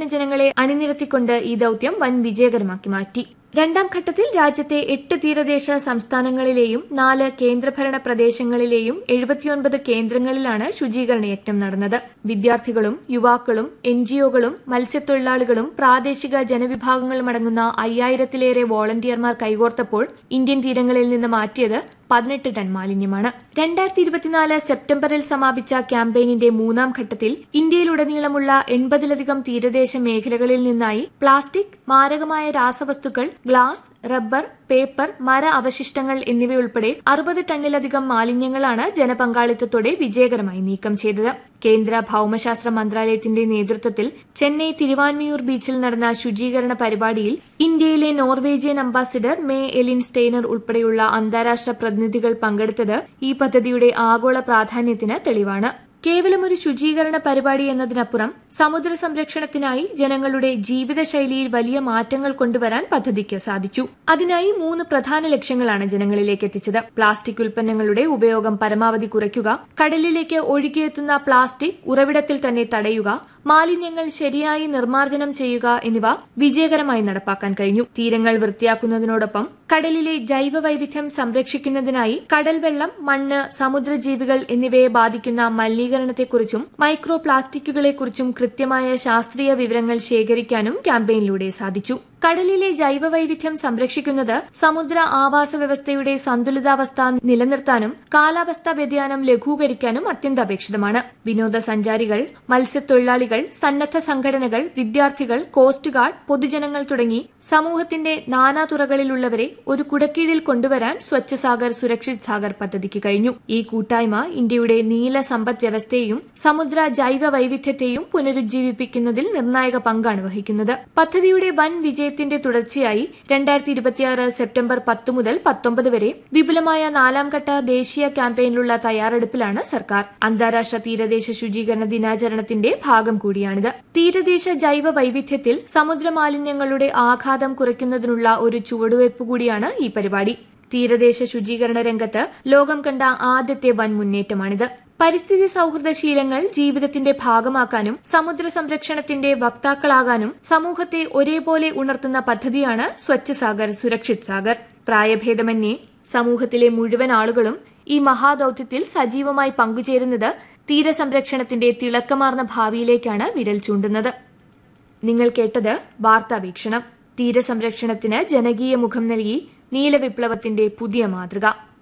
ലക്ഷക്കണക്കിന് ജനങ്ങളെ അണിനിരത്തിക്കൊണ്ട് ഈ ദൌത്യം വൻ വിജയകരമാക്കി മാറ്റി രണ്ടാം ഘട്ടത്തിൽ രാജ്യത്തെ എട്ട് തീരദേശ സംസ്ഥാനങ്ങളിലെയും നാല് കേന്ദ്രഭരണ പ്രദേശങ്ങളിലെയും എഴുപത്തിയൊൻപത് കേന്ദ്രങ്ങളിലാണ് ശുചീകരണ യജ്ഞം നടന്നത് വിദ്യാർത്ഥികളും യുവാക്കളും എൻജിഒകളും മത്സ്യത്തൊഴിലാളികളും പ്രാദേശിക ജനവിഭാഗങ്ങളും അടങ്ങുന്ന അയ്യായിരത്തിലേറെ വോളണ്ടിയർമാർ കൈകോർത്തപ്പോൾ ഇന്ത്യൻ തീരങ്ങളിൽ നിന്ന് മാറ്റിയത് പതിനെട്ട് ടൺ മാലിന്യമാണ് രണ്ടായിരത്തി ഇരുപത്തിനാല് സെപ്റ്റംബറിൽ സമാപിച്ച ക്യാമ്പയിനിന്റെ മൂന്നാം ഘട്ടത്തിൽ ഇന്ത്യയിലുടനീളമുള്ള എൺപതിലധികം തീരദേശ മേഖലകളിൽ നിന്നായി പ്ലാസ്റ്റിക് മാരകമായ രാസവസ്തുക്കൾ ഗ്ലാസ് റബ്ബർ പേപ്പർ മര അവശിഷ്ടങ്ങൾ എന്നിവയുൾപ്പെടെ അറുപത് ടണ്ണിലധികം മാലിന്യങ്ങളാണ് ജനപങ്കാളിത്തത്തോടെ വിജയകരമായി നീക്കം ചെയ്തത് കേന്ദ്ര ഭൌമശാസ്ത്ര മന്ത്രാലയത്തിന്റെ നേതൃത്വത്തിൽ ചെന്നൈ തിരുവാൻമിയൂർ ബീച്ചിൽ നടന്ന ശുചീകരണ പരിപാടിയിൽ ഇന്ത്യയിലെ Norwegian ambassador May Elin Steiner ഉൾപ്പെടെയുള്ള അന്താരാഷ്ട്ര പ്രതിനിധികൾ പങ്കെടുത്തത് ഈ പദ്ധതിയുടെ ആഗോള പ്രാധാന്യത്തിന് തെളിവാണ് കേവലം ഒരു ശുചീകരണ പരിപാടി എന്നതിനപ്പുറം സമുദ്ര സംരക്ഷണത്തിനായി ജനങ്ങളുടെ ജീവിതശൈലിയിൽ വലിയ മാറ്റങ്ങൾ കൊണ്ടുവരാൻ പദ്ധതിക്ക് സാധിച്ചു അതിനായി മൂന്ന് പ്രധാന ലക്ഷ്യങ്ങളാണ് ജനങ്ങളിലേക്ക് എത്തിച്ചത് പ്ലാസ്റ്റിക് ഉൽപ്പന്നങ്ങളുടെ ഉപയോഗം പരമാവധി കുറയ്ക്കുക കടലിലേക്ക് ഒഴുകിയെത്തുന്ന പ്ലാസ്റ്റിക് ഉറവിടത്തിൽ തന്നെ തടയുക മാലിന്യങ്ങൾ ശരിയായി നിർമ്മാർജ്ജനം ചെയ്യുക എന്നിവ വിജയകരമായി നടപ്പാക്കാൻ കഴിഞ്ഞു തീരങ്ങൾ വൃത്തിയാക്കുന്നതിനോടൊപ്പം കടലിലെ ജൈവ വൈവിധ്യം സംരക്ഷിക്കുന്നതിനായി കടൽവെള്ളം മണ്ണ് സമുദ്രജീവികൾ എന്നിവയെ ബാധിക്കുന്ന മലിനീകരണത്തെക്കുറിച്ചും മൈക്രോ പ്ലാസ്റ്റിക്കുകളെക്കുറിച്ചും കൃത്യമായ ശാസ്ത്രീയ വിവരങ്ങൾ ശേഖരിക്കാനും ക്യാമ്പയിനിലൂടെ സാധിച്ചു കടലിലെ ജൈവവൈവിധ്യം സംരക്ഷിക്കുന്നത് സമുദ്ര ആവാസ വ്യവസ്ഥയുടെ സന്തുലിതാവസ്ഥ നിലനിർത്താനും കാലാവസ്ഥാ വ്യതിയാനം ലഘൂകരിക്കാനും അത്യന്താപേക്ഷിതമാണ് വിനോദസഞ്ചാരികൾ മത്സ്യത്തൊഴിലാളികൾ സന്നദ്ധ സംഘടനകൾ വിദ്യാർത്ഥികൾ കോസ്റ്റ് ഗാർഡ് പൊതുജനങ്ങൾ തുടങ്ങി സമൂഹത്തിന്റെ നാനാതുറകളിലുള്ളവരെ ഒരു കുടക്കീഴിൽ കൊണ്ടുവരാൻ സ്വച്ഛ സാഗർ സുരക്ഷിത് സാഗർ പദ്ധതിക്ക് കഴിഞ്ഞു ഈ കൂട്ടായ്മ ഇന്ത്യയുടെ നീല സമ്പദ് വ്യവസ്ഥയെയും സമുദ്ര ജൈവ വൈവിധ്യത്തെയും പുനരുജ്ജീവിപ്പിക്കുന്നതിൽ നിർണായക പങ്കാണ് വഹിക്കുന്നത് പദ്ധതിയുടെ വൻ വിജയത്തിന്റെ തുടർച്ചയായി രണ്ടായിരത്തി ഇരുപത്തിയാറ് സെപ്റ്റംബർ പത്ത് മുതൽ പത്തൊമ്പത് വരെ വിപുലമായ നാലാം ഘട്ട ദേശീയ ക്യാമ്പയിനിലുള്ള തയ്യാറെടുപ്പിലാണ് സർക്കാർ അന്താരാഷ്ട്ര തീരദേശ ശുചീകരണ ദിനാചരണത്തിന്റെ ഭാഗം കൂടിയാണിത് തീരദേശ ജൈവ വൈവിധ്യത്തിൽ സമുദ്ര മാലിന്യങ്ങളുടെ ആഘാതം കുറയ്ക്കുന്നതിനുള്ള ഒരു ചുവടുവയ്പ് കൂടിയാണ് ഈ പരിപാടി തീരദേശ ശുചീകരണ രംഗത്ത് ലോകം കണ്ട ആദ്യത്തെ വൻ മുന്നേറ്റമാണിത് പരിസ്ഥിതി സൌഹൃദ ശീലങ്ങൾ ജീവിതത്തിന്റെ ഭാഗമാക്കാനും സമുദ്ര സംരക്ഷണത്തിന്റെ വക്താക്കളാകാനും സമൂഹത്തെ ഒരേപോലെ ഉണർത്തുന്ന പദ്ധതിയാണ് സ്വച്ഛ സാഗർ സുരക്ഷിത് സാഗർ പ്രായഭേദമന്യേ സമൂഹത്തിലെ മുഴുവൻ ആളുകളും ഈ മഹാദൌത്യത്തിൽ സജീവമായി പങ്കുചേരുന്നത് തീരസംരക്ഷണത്തിന്റെ തിളക്കമാർന്ന ഭാവിയിലേക്കാണ് വിരൽ ചൂണ്ടുന്നത് നിങ്ങൾ കേട്ടത് വാർത്താവീക്ഷണം തീരസംരക്ഷണത്തിന് ജനകീയ മുഖം നൽകി നീലവിപ്ലവത്തിന്റെ പുതിയ മാതൃക